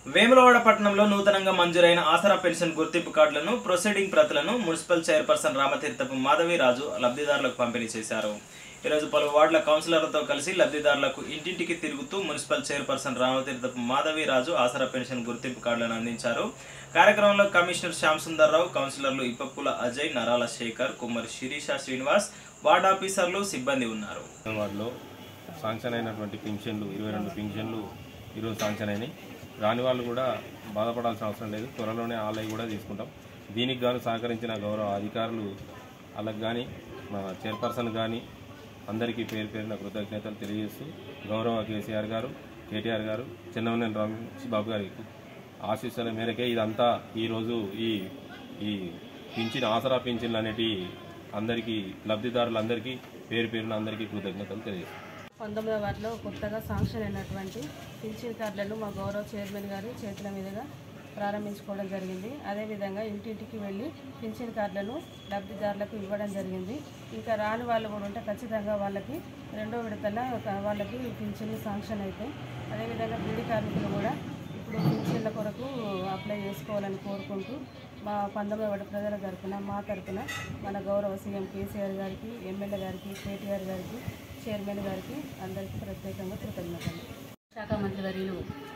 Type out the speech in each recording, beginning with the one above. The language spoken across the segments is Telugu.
వేములవాడ పట్టణంలో నూతనంగా మంజూరైన ఆసరా పెన్షన్ గుర్తింపు కార్డులను ప్రొసీడింగ్ ప్రతులను మున్సిపల్ చైర్పర్సన్ రామతీర్థపు మాధవిరాజు లబ్ధిదారులకు పంపిణీ చేశారు ఈరోజు పలు వార్డుల కౌన్సిలర్లతో కలిసి లబ్ధిదారులకు ఇంటింటికి తిరుగుతూ municipal chairperson Ramatheerthapu Madhaviraju Aasara pension గుర్తింపు కార్డులను అందించారు కార్యక్రమంలో కమిషనర్ శ్యామ్ సుందర్రావు కౌన్సిలర్లు ఇప్పప్పుల అజయ్ నరాల శేఖర్ కుమ్మరి శిరీష శ్రీనివాస్ వార్డ్ ఆఫీసర్లు సిబ్బంది ఉన్నారు వార్డులో శాంక్షన్ అయినటువంటి పింఛన్లు ఇరవై రెండు పింఛన్లు ఈరోజు శాంక్షన్ అయినాయి రాని వాళ్ళు కూడా బాధపడాల్సిన అవసరం లేదు త్వరలోనే ఆలయ కూడా తీసుకుంటాం దీనికి గాను సహకరించిన గౌరవ అధికారులు వాళ్ళకి కానీ మా చైర్పర్సన్ కానీ అందరికీ పేరు పేరున కృతజ్ఞతలు తెలియజేస్తూ గౌరవ కేసీఆర్ గారు కేటీఆర్ గారు చెన్నమనేని రమేష్ బాబు గారికి ఆశీస్సుల మేరకే ఇదంతా ఈరోజు ఈ ఈ పింఛన్ ఆసరా పింఛన్లు అనేటి అందరికీ లబ్ధిదారులందరికీ పేరు పేరున అందరికీ కృతజ్ఞతలు తెలియజేస్తాం పంతొమ్మిదవ వార్డులో కొత్తగా శాంక్షన్ అయినటువంటి పింఛన్ కార్డులను మా గౌరవ చైర్మన్ గారి చేతుల మీదుగా ప్రారంభించుకోవడం జరిగింది అదేవిధంగా ఇంటింటికి వెళ్ళి పింఛన్ కార్డులను లబ్ధిదారులకు ఇవ్వడం జరిగింది ఇంకా రాని వాళ్ళు కూడా ఉంటే ఖచ్చితంగా వాళ్ళకి రెండో విడతల ఒక- వాళ్ళకి పింఛన్లు శాంక్షన్ అయితే అదేవిధంగా బీడీ కార్మికులు కూడా ఇప్పుడు పింఛన్ల కొరకు అప్లై చేసుకోవాలని కోరుకుంటూ మా పంతొమ్మిది వార్డు ప్రజల తరఫున మా తరఫున మన గౌరవ సీఎం కేసీఆర్ గారికి ఎమ్మెల్యే గారికి కేటీఆర్ గారికి చైర్మన్ గారికి అందరికీ ప్రత్యేకంగా కృతజ్ఞతలు శాఖ మంత్రి వర్యులు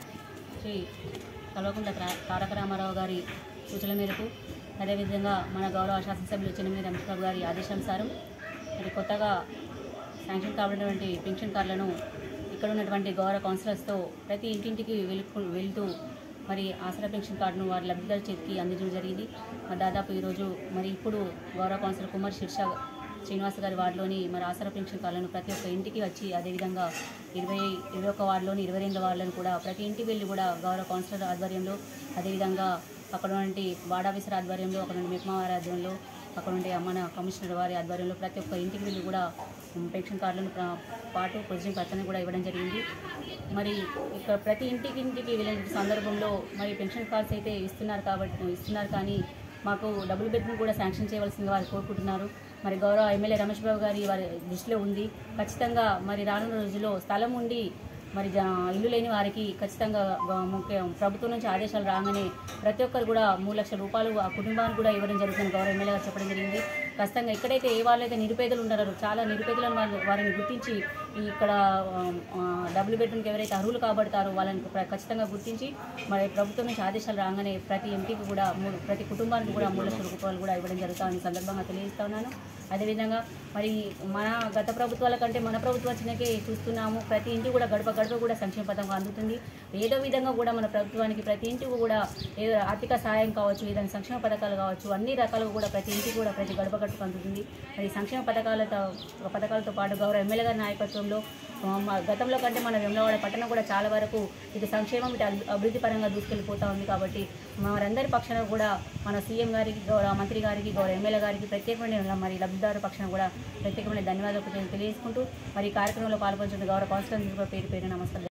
శ్రీ కల్వకుంట్ల తా- తారక రామారావు గారి సూచనల మేరకు అదేవిధంగా మన గౌరవ శాసనసభ్యులు చిన్నమీద రమేష్ బాబు గారి ఆదేశానుసారం మరి కొత్తగా శాంక్షన్ కాబడినటువంటి పెన్షన్ కార్డులను ఇక్కడ ఉన్నటువంటి గౌరవ కౌన్సిలర్స్తో ప్రతి ఇంటింటికి వెళుకు వెళ్తూ మరి ఆసరా పెన్షన్ కార్డును వారి లబ్ధిదారు చేతికి అందించడం జరిగింది మరి దాదాపు ఈరోజు మరి ఇప్పుడు గౌరవ కౌన్సిలర్ కుమార్ శీర్ష శ్రీనివాస్ గారి వార్డులోని మరి ఆసరా పెన్షన్ కార్డులను ప్రతి ఒక్క ఇంటికి వచ్చి అదేవిధంగా ఇరవై ఇరవై ఒక్క వార్డులోని ఇరవై రెండు వార్డులను కూడా ప్రతి ఇంటికి వెళ్ళి కూడా గౌరవ కౌన్సిలర్ ఆధ్వర్యంలో అదేవిధంగా అక్కడ నుండి వార్డ్ ఆఫీసర్ ఆధ్వర్యంలో అక్కడ నుండి మెక్మా వారి ఆధ్వర్యంలో అక్కడ నుండి మన కమిషనర్ వారి ఆధ్వర్యంలో ప్రతి ఒక్క ఇంటికి వెళ్ళి కూడా ఉమ్, పెన్షన్ కార్డులను ప్ర- పాటు ప్రొసీజింగ్ పత్రాన్ని కూడా ఇవ్వడం జరిగింది మరి ఇక్కడ ప్రతి ఇంటికి ఇంటికి వెళ్ళిన సందర్భంలో మరి పెన్షన్ కార్డ్స్ అయితే ఇస్తున్నారు కాబట్టి ఇస్తున్నారు కానీ మాకు డబుల్ బెడ్రూమ్ కూడా శాంక్షన్ చేయవలసిందిగా వారు కోరుకుంటున్నారు మరి గౌరవ ఎమ్మెల్యే రమేష్ బాబు గారి వారి దృష్టిలో ఉంది ఖచ్చితంగా మరి రానున్న రోజుల్లో స్థలం ఉండి మరి జా- ఇల్లు లేని వారికి ఖచ్చితంగా గ- ముఖ్య ప్రభుత్వం నుంచి ఆదేశాలు రాగానే ప్రతి ఒక్కరు కూడా మూడు లక్షల రూపాయలు ఆ కుటుంబానికి కూడా ఇవ్వడం జరుగుతుంది గౌరవ ఎమ్మెల్యే గారు చెప్పడం జరిగింది ఖచ్చితంగా ఎక్కడైతే ఏ వాళ్ళైతే నిరుపేదలు ఉన్నారో చాలా నిరుపేదలను వారి వారిని గుర్తించి ఈ ఇక్కడ ఆ, డబుల్ బెడ్రూమ్కి ఎవరైతే అర్హులు కాబడతారో వాళ్ళని ప్ర- ఖచ్చితంగా గుర్తించి మరి ప్రభుత్వం నుంచి ఆదేశాలు రాగానే ప్రతి ఇంటికి కూడా మూడు ప్రతి కుటుంబానికి కూడా మూడు లక్షల రూపాయలు కూడా ఇవ్వడం జరుగుతుందని ఈ సందర్భంగా తెలియజేస్తా ఉన్నాను అదేవిధంగా మరి మన గత ప్రభుత్వాల కంటే మన ప్రభుత్వం చిన్నకే చూస్తున్నాము ప్రతి ఇంటికి కూడా గడప గడప కూడా సంక్షేమ పథకం అందుతుంది ఏదో విధంగా కూడా మన ప్రభుత్వానికి ప్రతి ఇంటికి కూడా ఏదో ఆర్థిక సహాయం కావచ్చు ఏదైనా సంక్షేమ పథకాలు కావచ్చు అన్ని రకాలుగా కూడా ప్రతి ఇంటికి కూడా ప్రతి గడప గడపకు అందుతుంది మరి సంక్షేమ పథకాలతో పథకాలతో పాటు గౌరవ ఎమ్మెల్యే గారి నాయకత్వంలో ఆ, మా గతంలో కంటే మన వెమ్లవాడ పట్టణం కూడా చాలా వరకు ఇటు సంక్షేమం ఇటు అభి- అభివృద్ధి పరంగా దూసుకెళ్ళిపోతా ఉంది కాబట్టి మనందరి పక్షాన కూడా మన సీఎం గారికి గౌరవ మంత్రి గారికి గౌరవ ఎమ్మెల్యే గారికి ప్రత్యేకమైన మరి లబ్ధిదారు పక్షాన కూడా ప్రత్యేకమైన ధన్యవాదాలు తెలియజేసుకుంటూ మరి ఈ కార్యక్రమంలో పాల్గొంటున్న గౌరవ కౌన్సిలర్ పేరు పేరు నమస్కారం